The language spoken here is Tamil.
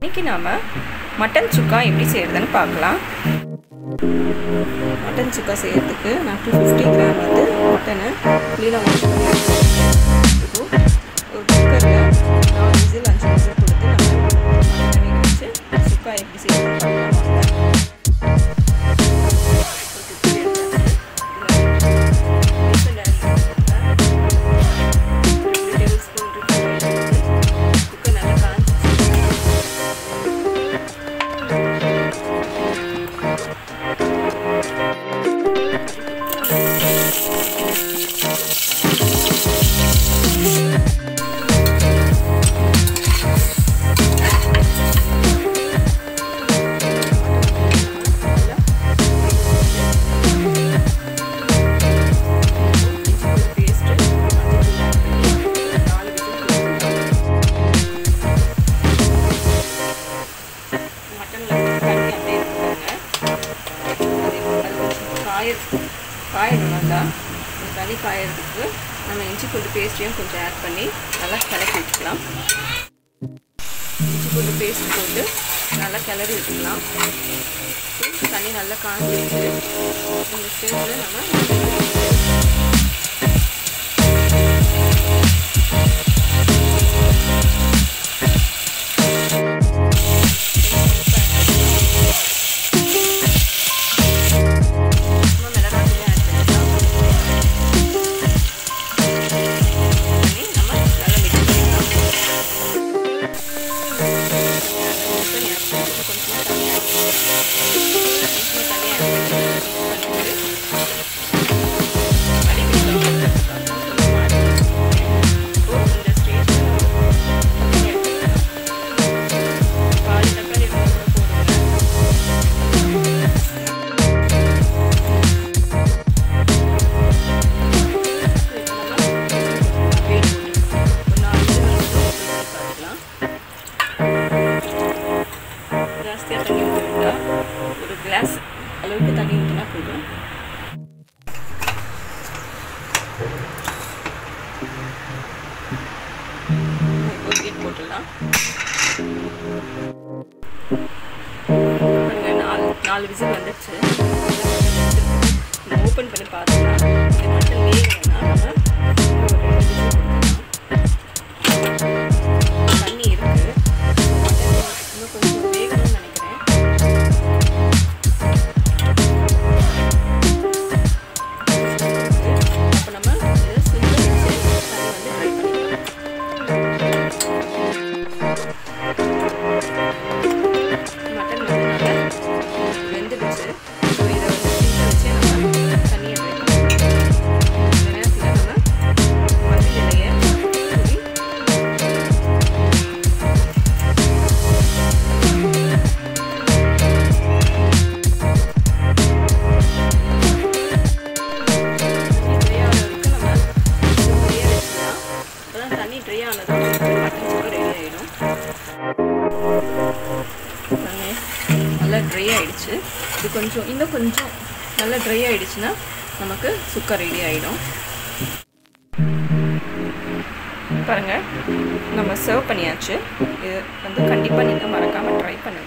இன்றைக்கி நாம் மட்டன் சுக்கா எப்படி செய்கிறதுன்னு பார்க்கலாம் மட்டன் சுக்கா செய்கிறதுக்கு நான் டூ ஃபிஃப்டி கிராம் வந்து மட்டனை க்ளீனாக வாஷ் பண்ணி வச்சுருக்கேன் இப்போ ஒரு குக்கரில் நாலு விசில் அஞ்சு விசில் கொடுத்து நம்ம மட்டனை வேக வச்சு சுக்கா எப்படி செய்யணும்னு பார்க்கலாம் வாங்க ஒரு குக்கர் எடுத்தாச்சு இதில் டேபிள் ஸ்பூன் குக்கர் நல்லா காஞ்சிச்சு காயணும் நல்லா தண்ணி காயறதுக்கு நம்ம இஞ்சி பூண்டு பேஸ்ட்டையும் கொஞ்சம் ஆட் பண்ணி நல்லா கிளக்கி வச்சுக்கலாம் இஞ்சி பூண்டு பேஸ்ட் போட்டு நல்லா கிளறி விட்டுக்கலாம் தண்ணி நல்லா காஞ்சிருக்கு இந்த ஸ்டேஜில் நம்ம ஜாஸ்தியாக தண்ணி ஊற்றிட்டா ஒரு கிளாஸ் அளவுக்கு தண்ணி ஊற்றினா போதும் ஒரு வீட் போட்டுடலாம் நாலு நாலு விசில் வந்துடுச்சு ஓப்பன் பண்ணி பார்த்தோம்னா இது மட்டும் வேகணும்னா நம்ம தண்ணி இருக்குது இன்னும் கொஞ்சம் வேகணும்னு நினைக்கிறேன் அப்போ நம்ம இதை சிம்மில் வச்சு தண்ணி வந்து ட்ரை பண்ணிக்கலாம் மட்டன் வந்து நல்லா வெந்துடுச்சு ஸோ இதை வந்து சிம்மில் வச்சு நம்ம தண்ணியை ட்ரை பண்ணிக்கலாம் இந்த நேரத்தில் நம்ம மல்லி இலையை தூவி தண்ணி ட்ரை ஆனதும் மட்டன் சுக்கா ரெடி ஆகிடும் நல்லா ட்ரை ஆகிடுச்சு இது கொஞ்சம் இன்னும் கொஞ்சம் நல்லா ட்ரை ஆகிடுச்சுன்னா நமக்கு சுக்கா ரெடி ஆகிடும் பாருங்கள் நம்ம சர்வ் பண்ணியாச்சு இது வந்து கண்டிப்பாக நீங்கள் மறக்காமல் ட்ரை பண்ணுங்கள்